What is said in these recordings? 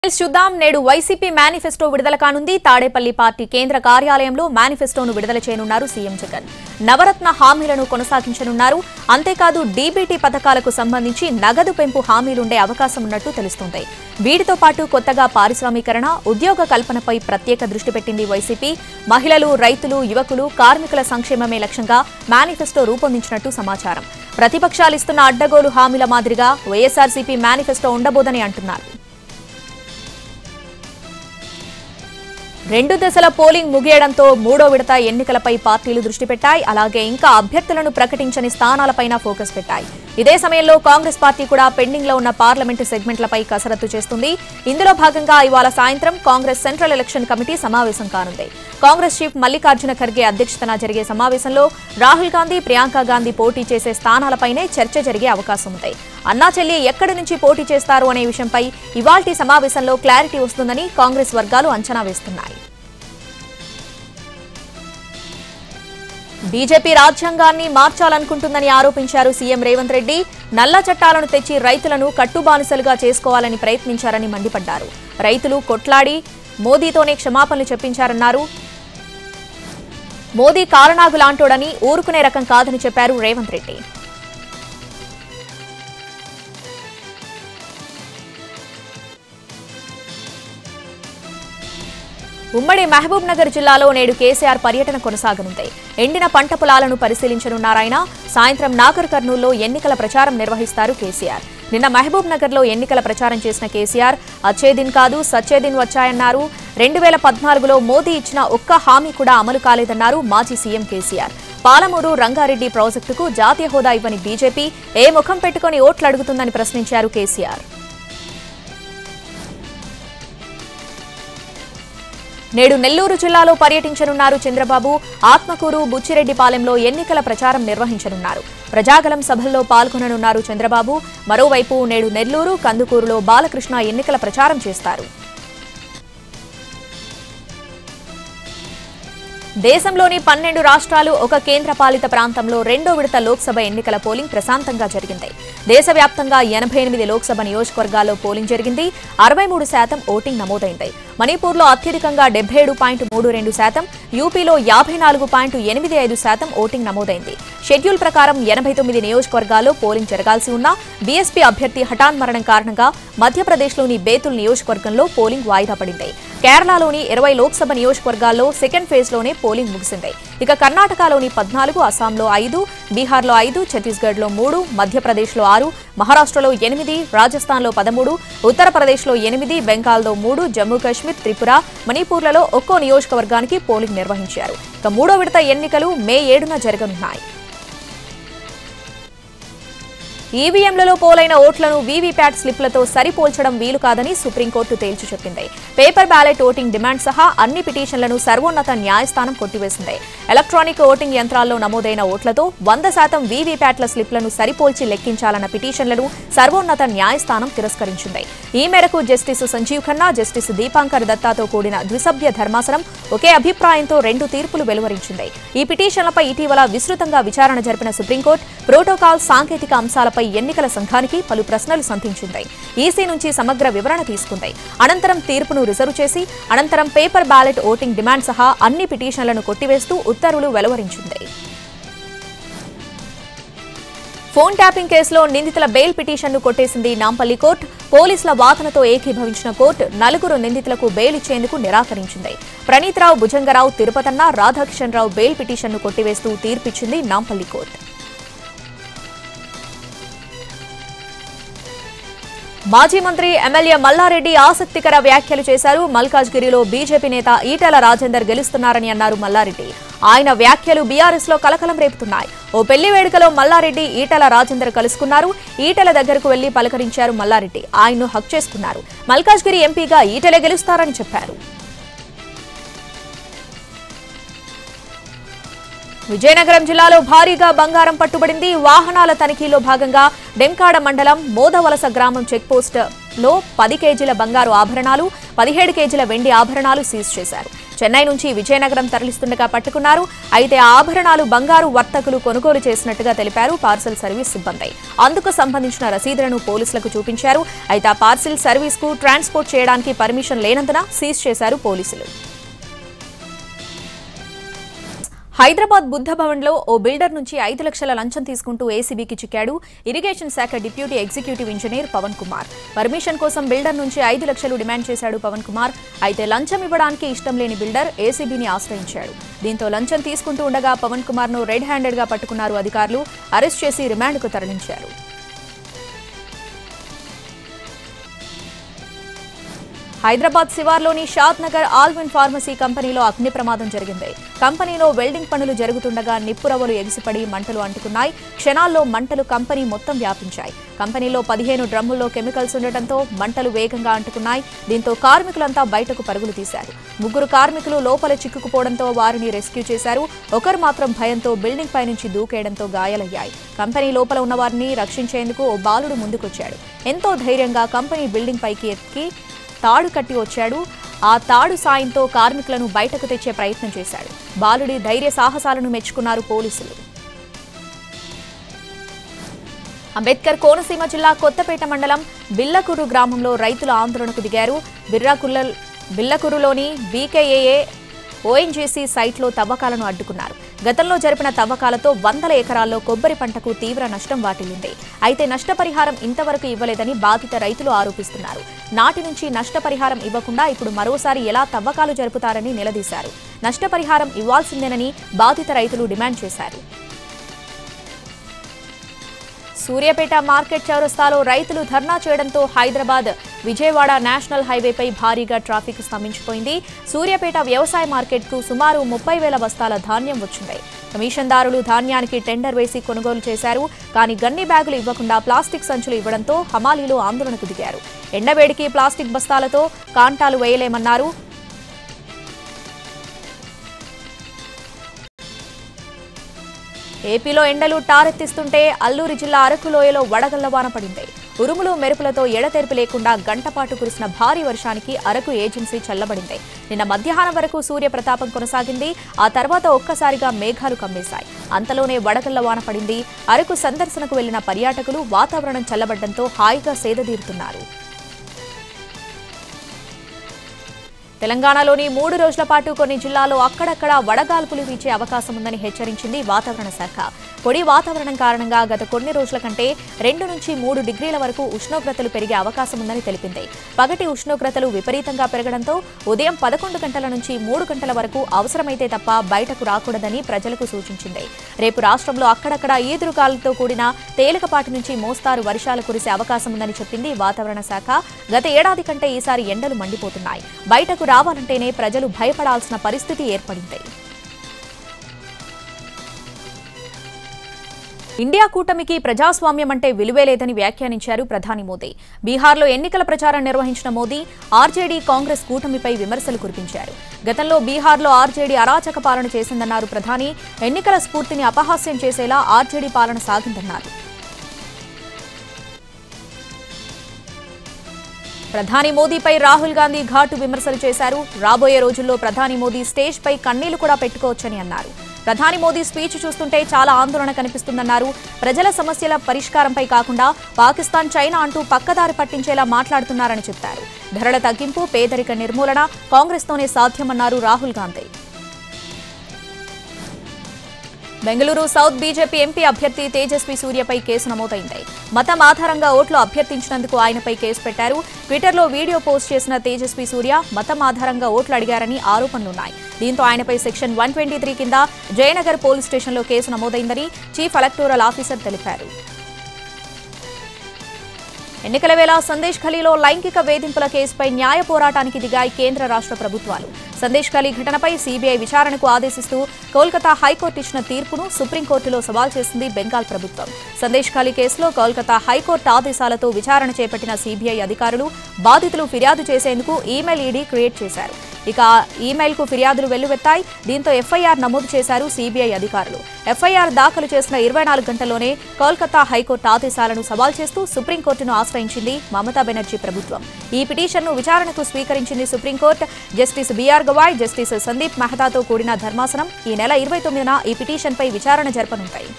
details చూద్దాం నేడు YCP manifesto విడుదల కానుంది తాడేపల్లి పార్టీ కేంద్ర కార్యాలయంలో మేనిఫెస్టోను విడుదల చేయనున్నారు సీఎం జగన్ నవరత్న హామీలను కొనసాగించనున్నారు అంతేకాదు డీబీటీ పథకాలకు సంబంధించి నగదు పెంపు హామీలుండే అవకాశం ఉన్నట్టు తెలుస్తోంది వీటితో పాటు కొత్తగా పారిశ్రామీకరణ ఉద్యోగ కల్పనపై ప్రత్యేక దృష్టి పెట్టింది వైసీపీ మహిళలు రైతులు యువకులు కార్మికుల సంక్షేమమే లక్ష్యంగా మేనిఫెస్టో రూపొందించినట్టు సమాచారం ప్రతిపక్షాలు ఇస్తున్న అడ్డగోలు హామీల మాదిరిగా వైఎస్ఆర్సీపీ మేనిఫెస్టో ఉండబోదని అంటున్నారు రెండు దశల పోలింగ్ ముగియడంతో మూడో విడత ఎన్నికలపై పార్టీలు దృష్టి పెట్టాయి అలాగే ఇంకా అభ్యర్థులను ప్రకటించని స్థానాలపైన ఫోకస్ పెట్టాయి ఇదే సమయంలో కాంగ్రెస్ పార్టీ కూడా పెండింగ్ లో ఉన్న పార్లమెంటు సెగ్మెంట్లపై కసరత్తు చేస్తుంది ఇందులో భాగంగా ఇవాళ సాయంత్రం కాంగ్రెస్ సెంట్రల్ ఎలక్షన్ కమిటీ సమావేశం కానుంది కాంగ్రెస్ చీఫ్ మల్లికార్జున ఖర్గే అధ్యక్షతన జరిగే సమావేశంలో రాహుల్ గాంధీ ప్రియాంక గాంధీ పోటీ చేసే స్థానాలపైనే చర్చ జరిగే అవకాశం ఉంది అన్నా చెల్లి ఎక్కడి నుంచి పోటీ చేస్తారు అనే విషయంపై ఇవాల్టి సమావేశంలో క్లారిటీ వస్తుందని కాంగ్రెస్ వర్గాలు అంచనా వేస్తున్నాయి బీజేపీ రాజ్యాంగాన్ని మార్చాలనుకుంటుందని ఆరోపించారు సీఎం రేవంత్ రెడ్డి నల్ల చట్టాలను తెచ్చి రైతులను కట్టుబానిసలుగా చేసుకోవాలని ప్రయత్నించారని మండిపడ్డారు రైతులు కొట్లాడి మోదీతోనే క్షమాపణలు చెప్పించారన్నారు మోదీ కారణాగు లాంటోడని ఊరుకునే రకం కాదని చెప్పారు రేవంత్ రెడ్డి ఉమ్మడి మహబూబ్ నగర్ జిల్లాలో నేడు కేసీఆర్ పర్యటన కొనసాగనుంది ఎండిన పంట పొలాలను పరిశీలించనున్నారాయన సాయంత్రం నాగర్ కర్నూల్లో ఎన్నికల ప్రచారం నిర్వహిస్తారు కేసీఆర్ నిన్న మహబూబ్ నగర్లో ఎన్నికల ప్రచారం చేసిన కేసీఆర్ అచ్చేదిన్ కాదు సచ్చేదిన్ వచ్చాయన్నారు రెండు వేల పద్నాలుగులో మోదీ ఇచ్చిన ఒక్క హామీ కూడా అమలు కాలేదన్నారు మాజీ సీఎం కేసీఆర్ పాలమూరు రంగారెడ్డి ప్రాజెక్టుకు జాతీయ హోదా ఇవ్వని బీజేపీ ఏ ముఖం పెట్టుకుని ఓట్లు అడుగుతుందని ప్రశ్నించారు కేసీఆర్ నేడు నెల్లూరు జిల్లాలో పర్యటించనున్నారు చంద్రబాబు ఆత్మకూరు బుచ్చిరెడ్డిపాలెంలో ఎన్నికల ప్రచారం నిర్వహించనున్నారు ప్రజాగలం సభల్లో పాల్గొననున్నారు చంద్రబాబు మరోవైపు నేడు నెల్లూరు కందుకూరులో బాలకృష్ణ ఎన్నికల ప్రచారం చేస్తారు దేశంలోని పన్నెండు రాష్ట్రాలు ఒక కేంద్రపాలిత ప్రాంతంలో రెండో విడత లోక్సభ ఎన్నికల పోలింగ్ ప్రశాంతంగా జరిగింది దేశవ్యాప్తంగా ఎనభై ఎనిమిది లోక్సభ నియోజకవర్గాల్లో పోలింగ్ జరిగింది అరవై మూడు శాతం ఓటింగ్ నమోదైంది మణిపూర్లో అత్యధికంగా డెబ్బై ఏడు పాయింట్ మూడు రెండు శాతం యూపీలో యాభై నాలుగు పాయింట్ ఎనిమిది ఐదు శాతం ఓటింగ్ నమోదైంది షెడ్యూల్ ప్రకారం ఎనభై తొమ్మిది నియోజకవర్గాల్లో పోలింగ్ జరగాల్సి ఉన్నా బీఎస్పీ అభ్యర్థి హఠాన్మరణం కారణంగా మధ్యప్రదేశ్లోని బేతుల్ నియోజకవర్గంలో పోలింగ్ వాయిదా పడింది కేరళలోని ఇరవై లోక్సభ నియోజకవర్గాల్లో సెకండ్ ఫేజ్లోనే పోలింగ్ ముగిసింది ఇక కర్ణాటకలోని పద్నాలుగు అస్సాంలో ఐదు బీహార్లో ఐదు ఛత్తీస్గఢ్లో మూడు మధ్యప్రదేశ్లో ఆరు మహారాష్ట్రలో ఎనిమిది రాజస్థాన్లో పదమూడు ఉత్తరప్రదేశ్లో ఎనిమిది బెంగాల్లో మూడు జమ్మూ కాశ్మీర్ త్రిపుర మణిపూర్లలో ఒక్కో నియోజకవర్గానికి పోలింగ్ నిర్వహించారు ఇక మూడో విడత ఎన్నికలు మే ఏడున జరగనున్నాయి ఈవీఎంలలో పోలైన ఓట్లను వీవీప్యాట్ స్లిప్లతో సరిపోల్చడం వీలు కాదని సుప్రీంకోర్టు తేల్చి చెప్పింది పేపర్ బ్యాలెట్ ఓటింగ్ డిమాండ్ సహా అన్ని పిటిషన్లను సర్వోన్నత న్యాయస్థానం కొట్టివేసింది ఎలక్ట్రానిక్ ఓటింగ్ యంత్రాల్లో నమోదైన ఓట్లతో వంద శాతం వీవీప్యాట్ల స్లిప్లను సరిపోల్చి లెక్కించాలన్న పిటిషన్లను సర్వోన్నత న్యాయస్థానం తిరస్కరించింది ఈ మేరకు జస్టిస్ సంజీవ్ ఖన్నా జస్టిస్ దీపాంకర్ దత్తాతో కూడిన ద్విసభ్య ధర్మాసనం ఒకే అభిప్రాయంతో రెండు తీర్పులు వెలువరించింది ఈ పిటిషన్లపై ఇటీవల విస్తృతంగా విచారణ జరిపిన సుప్రీంకోర్టు ప్రోటోకాల్ సాంకేతిక అంశాలపై ఎన్నికల సంఘానికి పలు ప్రశ్నలు సంధించింది ఈసీ నుంచి సమగ్ర వివరణ తీసుకుంది అనంతరం తీర్పును రిజర్వ్ చేసి అనంతరం పేపర్ బ్యాలెట్ ఓటింగ్ డిమాండ్ సహా అన్ని పిటిషన్లను కొట్టివేస్తూ ఉత్తర్వులు వెలువరించింది ఫోన్ ట్యాపింగ్ కేసులో నిందితుల బెయిల్ పిటిషన్ను కొట్టేసింది నాంపల్లి కోర్టు పోలీసుల వాదనతో ఏకీభవించిన కోర్టు నలుగురు నిందితులకు బెయిల్ ఇచ్చేందుకు నిరాకరించింది ప్రణీత్ రావు భుజంగరావు తిరుపతన్న రాధాకిషన్ రావు బెయిల్ పిటిషన్ను కొట్టివేస్తూ తీర్పిచ్చింది నాంపల్లి కోర్టు మాజీ మంత్రి ఎమ్మెల్యే మల్లారెడ్డి ఆసక్తికర వ్యాఖ్యలు చేశారు మల్కాజ్గిరిలో బీజేపీ నేత ఈటెల రాజేందర్ గెలుస్తున్నారని అన్నారు మల్లారెడ్డి ఆయన వ్యాఖ్యలు బీఆర్ఎస్ లో కలకలం రేపుతున్నాయి ఓ పెళ్లి వేడుకలో మల్లారెడ్డి ఈటెల రాజేందర్ కలుసుకున్నారు ఈటెల దగ్గరకు వెళ్లి పలకరించారు మల్లారెడ్డి ఆయన్ను హక్ చేసుకున్నారు మల్కాజ్గిరి ఎంపీగా ఈటెలే గెలుస్తారని చెప్పారు విజయనగరం జిల్లాలో భారీగా బంగారం పట్టుబడింది వాహనాల తనిఖీలో భాగంగా డెంకాడ మండలం మోదవలస గ్రామం చెక్పోస్ట్ లో పది కేజీల బంగారు ఆభరణాలు పదిహేడు కేజీల వెండి ఆభరణాలు సీజ్ చేశారు చెన్నై నుంచి విజయనగరం తరలిస్తుండగా పట్టుకున్నారు అయితే ఆ ఆభరణాలు బంగారు వర్తకులు కొనుగోలు చేసినట్టుగా తెలిపారు పార్సల్ సర్వీస్ సిబ్బంది అందుకు సంబంధించిన రసీదులను పోలీసులకు చూపించారు అయితే ఆ పార్సిల్ సర్వీస్ కు ట్రాన్స్పోర్ట్ చేయడానికి పర్మిషన్ లేనందున సీజ్ చేశారు పోలీసులు హైదరాబాద్ బుద్ధ భవన్లో ఓ బిల్డర్ నుంచి ఐదు లక్షల లంచం తీసుకుంటూ ఏసీబీకి చిక్కాడు ఇరిగేషన్ శాఖ deputy executive engineer Pavan Kumar permission కోసం బిల్డర్ నుంచి ఐదు లక్షలు డిమాండ్ చేశాడు పవన్ కుమార్ అయితే లంచం ఇవ్వడానికి ఇష్టం లేని బిల్డర్ ఏసీబీని ఆశ్రయించాడు దీంతో లంచం తీసుకుంటూ ఉండగా పవన్ కుమార్ ను రెడ్ హ్యాండెడ్ గా పట్టుకున్నారు అధికారులు అరెస్ట్ చేసి రిమాండ్కు తరలించారు హైదరాబాద్ శివార్లోని షాద్ నగర్ ఆల్విన్ ఫార్మసీ కంపెనీలో అగ్ని ప్రమాదం జరిగింది కంపెనీలో వెల్డింగ్ పనులు జరుగుతుండగా నిప్పురవ్వలు ఎగిసిపడి మంటలు అంటుకున్నాయి క్షణాల్లో మంటలు కంపెనీ మొత్తం వ్యాపించాయి కంపెనీలో పదిహేను డ్రమ్ముల్లో కెమికల్స్ ఉండటంతో మంటలు వేగంగా అంటుకున్నాయి దీంతో కార్మికులంతా బయటకు పరుగులు తీశారు ముగ్గురు కార్మికులు లోపల చిక్కుకుపోవడంతో వారిని రెస్క్యూ చేశారు ఒకరు మాత్రం భయంతో బిల్డింగ్ పై నుంచి దూకేయడంతో గాయాలయ్యాయి కంపెనీ లోపల ఉన్న వారిని రక్షించేందుకు ఓ బాలుడు ముందుకొచ్చాడు ఎంతో ధైర్యంగా కంపెనీ బిల్డింగ్ పైకి ఎక్కి తాడు కట్టి వచ్చాడు ఆ తాడు సాయంతో కార్మికులను బయటకు తెచ్చే ప్రయత్నం చేశాడు బాలుడి ధైర్య సాహసాలను మెచ్చుకున్నారు పోలీసులు అంబేద్కర్ కోనసీమ జిల్లా కొత్తపేట మండలం బిల్లకూరు గ్రామంలో రైతులు ఆందోళనకు దిగారు బిర్రాకుల్ల బిల్లకూరులోని బీకేఏఏ ఓఎన్జీసీ సైట్లో తవ్వకాలను అడ్డుకున్నారు గతంలో జరిపిన తవ్వకాలతో వందల ఎకరాల్లో కొబ్బరి పంటకు తీవ్ర నష్టం వాటిల్లింది అయితే నష్టపరిహారం ఇంతవరకు ఇవ్వలేదని బాధిత రైతులు ఆరోపిస్తున్నారు నాటి నుంచి నష్టపరిహారం ఇవ్వకుండా ఇప్పుడు మరోసారి ఎలా తవ్వకాలు జరుపుతారని నిలదీశారు నష్టపరిహారం ఇవ్వాల్సిందేనని బాధిత రైతులు డిమాండ్ చేశారు సూర్యాపేట మార్కెట్ చౌరస్తాలో రైతులు ధర్నా చేయడంతో హైదరాబాద్ విజయవాడ నేషనల్ హైవేపై భారీగా ట్రాఫిక్ స్తంభించిపోయింది సూర్యాపేట వ్యవసాయ మార్కెట్కు సుమారు ముప్పై వేల బస్తాల ధాన్యం వచ్చింది కమిషన్దారులు ధాన్యానికి టెండర్ వేసి కొనుగోలు చేశారు కానీ గన్ని బ్యాగులు ఇవ్వకుండా ప్లాస్టిక్ సంచులు ఇవ్వడంతో హమాలీలు ఆందోళనకు దిగారు ఎండవేడికి ప్లాస్టిక్ బస్తాలతో కాంటాలు వేయలేమన్నారు ఏపీలో ఎండలు టారెత్తిస్తుంటే అల్లూరి జిల్లా అరకు లోయలో వడగళ్ల వాన పడింది ఉరుములు మెరుపులతో ఎడతెరిపి లేకుండా గంటపాటు కురిసిన భారీ వర్షానికి అరకు ఏజెన్సీ చల్లబడింది నిన్న మధ్యాహ్నం వరకు సూర్య ప్రతాపం కొనసాగింది ఆ తర్వాత ఒక్కసారిగా మేఘాలు కమ్మేశాయి అంతలోనే వడగళ్ల వాన పడింది అరకు సందర్శనకు వెళ్లిన పర్యాటకులు వాతావరణం చల్లబడ్డంతో హాయిగా సేదతీరుతున్నారు తెలంగాణలోని మూడు రోజుల పాటు కొన్ని జిల్లాల్లో అక్కడక్కడ వడగాల్పులు వీచే అవకాశం ఉందని హెచ్చరించింది వాతావరణ శాఖ పొడి వాతావరణం కారణంగా గత కొన్ని రోజుల కంటే రెండు నుంచి మూడు డిగ్రీల వరకు ఉష్ణోగ్రతలు పెరిగే అవకాశం ఉందని తెలిపింది పగటి ఉష్ణోగ్రతలు విపరీతంగా పెరగడంతో ఉదయం పదకొండు గంటల నుంచి మూడు గంటల వరకు అవసరమైతే తప్ప బయటకు రాకూడదని ప్రజలకు సూచించింది రేపు రాష్ట్రంలో అక్కడక్కడ ఈదురుగాలులతో కూడిన తేలికపాటి నుంచి మోస్తారు వర్షాలు కురిసే అవకాశం ఉందని చెప్పింది వాతావరణ శాఖ గత ఏడాది కంటే ఈసారి ఎండలు మండిపోతున్నాయి బయటకు రావాలంటేనే ప్రజలు భయపడాల్సిన పరిస్థితి ఏర్పడింది ఇండియా కూటమికి ప్రజాస్వామ్యం అంటే విలువే లేదని వ్యాఖ్యానించారు ప్రధాని మోదీ బీహార్లో ఎన్నికల ప్రచారం నిర్వహించిన మోదీ ఆర్జేడీ కాంగ్రెస్ కూటమిపై విమర్శలు కురిపించారు గతంలో బీహార్లో ఆర్జేడీ అరాచక పాలన చేసిందన్నారు ప్రధాని ఎన్నికల స్ఫూర్తిని అపహాస్యం చేసేలా ఆర్జేడీ పాలన సాగిందన్నారు ప్రధాని మోదీపై రాహుల్ గాంధీ ఘాటు విమర్శలు చేశారు రాబోయే రోజుల్లో ప్రధాని మోదీ స్టేజ్ పై కన్నీళ్లు కూడా పెట్టుకోవచ్చని అన్నారు ప్రధాని మోదీ స్పీచ్ చూస్తుంటే చాలా ఆందోళన కనిపిస్తుందన్నారు ప్రజల సమస్యల పరిష్కారంపై కాకుండా పాకిస్తాన్ చైనా అంటూ పక్కదారి పట్టించేలా మాట్లాడుతున్నారని చెప్పారు ధరల తగ్గింపు పేదరిక నిర్మూలన కాంగ్రెస్తోనే సాధ్యమన్నారు Rahul Gandhi Bengaluru south BJP MP అభ్యర్థి తేజస్వి సూర్యపై కేసు నమోదైంది మతం ఆధారంగా ఓట్లు అభ్యర్థించినందుకు ఆయనపై కేసు పెట్టారు ట్విట్టర్లో వీడియో పోస్ట్ చేసిన తేజస్వి సూర్య మతం ఆధారంగా ఓట్లు అడిగారని ఆరోపణలున్నాయి దీంతో ఆయనపై సెక్షన్ వన్ ట్వంటీ త్రీ కింద జయనగర్ పోలీస్ స్టేషన్లో కేసు నమోదైందని చీఫ్ ఎలక్టోరల్ ఆఫీసర్ తెలిపారు ఎన్నికల వేళ సందేశ్ ఖలీలో లైంగిక వేధింపుల కేసుపై న్యాయ పోరాటానికి దిగాయి కేంద్ర రాష్ట్ర ప్రభుత్వాలు సందేశ్ ఖలీ ఘటనపై సీబీఐ విచారణకు ఆదేశిస్తూ కోల్కతా హైకోర్టు ఇచ్చిన తీర్పును సుప్రీంకోర్టులో సవాల్ చేసింది బెంగాల్ ప్రభుత్వం సందేశ్ ఖలీ కేసులో కోల్కతా హైకోర్టు ఆదేశాలతో విచారణ చేపట్టిన సీబీఐ అధికారులు బాధితులు ఫిర్యాదు చేసేందుకు ఈమెయిల్ ఈడీ క్రియేట్ చేశారు ఇక ఆ ఈమెయిల్కు ఫిర్యాదులు వెల్లువెత్తాయి దీంతో ఎఫ్ఐఆర్ నమోదు చేశారు సిబిఐ అధికారులు ఎఫ్ఐఆర్ దాఖలు చేసిన ఇరవై నాలుగు గంటల్లోనే కోల్కతా హైకోర్టు ఆదేశాలను సవాల్ చేస్తూ సుప్రీంకోర్టును ఆశ్రయించింది మమతా బెనర్జీ ప్రభుత్వం ఈ పిటిషన్ను విచారణకు స్వీకరించింది Supreme Court justice BR Gavai justice Sandeep మెహతాతో కూడిన ధర్మాసనం ఈ నెల ఇరవై తొమ్మిదిన ఈ పిటిషన్పై విచారణ జరపనుంటాయి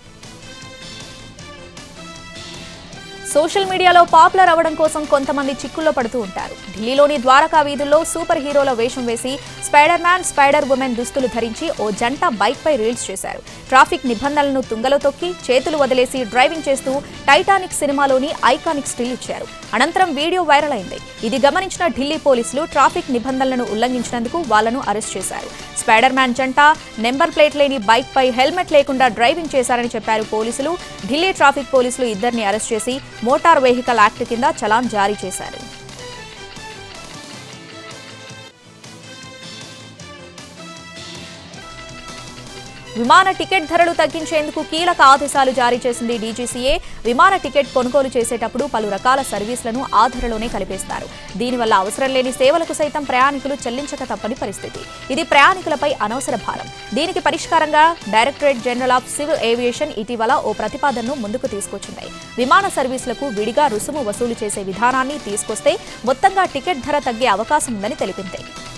సోషల్ మీడియాలో పాపులర్ అవ్వడం కోసం కొంతమంది చిక్కుల్లో పడుతూ ఉంటారు ఢిల్లీలోని ద్వారకా వీధుల్లో సూపర్ హీరోల వేషం వేసి స్పైడర్ మ్యాన్ స్పైడర్ ఉమెన్ దుస్తులు ధరించి ఓ జంట బైక్ పై రీల్స్ చేశారు ట్రాఫిక్ నిబంధనలను తుంగలో తొక్కి చేతులు వదిలేసి డ్రైవింగ్ చేస్తూ టైటానిక్ సినిమాలోని ఐకానిక్ స్టిల్ ఇచ్చారు అనంతరం వీడియో వైరల్ అయింది ఇది గమనించిన ఢిల్లీ పోలీసులు ట్రాఫిక్ నిబంధనలను ఉల్లంఘించినందుకు వాళ్లను అరెస్ట్ చేశారు స్పైడర్ మ్యాన్ జంట నెంబర్ ప్లేట్ లేని బైక్ పై హెల్మెట్ లేకుండా డ్రైవింగ్ చేశారని చెప్పారు పోలీసులు ఢిల్లీ ట్రాఫిక్ పోలీసులు ఇద్దరిని అరెస్ట్ చేసి మోటార్ వెహికల్ యాక్ట్ కింద చలాన్ జారీ చేశారు విమాన టికెట్ ధరలు తగ్గించేందుకు కీలక ఆదేశాలు జారీ చేసింది డీజీసీఏ విమాన టికెట్ కొనుగోలు చేసేటప్పుడు పలు రకాల సర్వీసులను ఆ ధరలోనే కలిపేస్తారు దీనివల్ల అవసరం లేని సేవలకు సైతం ప్రయాణికులు చెల్లించక తప్పని పరిస్థితి ఇది ప్రయాణికులపై అనవసర భారం దీనికి పరిష్కారంగా Directorate General of Civil Aviation ఇటీవల ఓ ప్రతిపాదనను ముందుకు తీసుకొచ్చింది విమాన సర్వీసులకు విడిగా రుసుము వసూలు చేసే విధానాన్ని తీసుకొస్తే మొత్తంగా టికెట్ ధర తగ్గే అవకాశం ఉందని తెలిపింది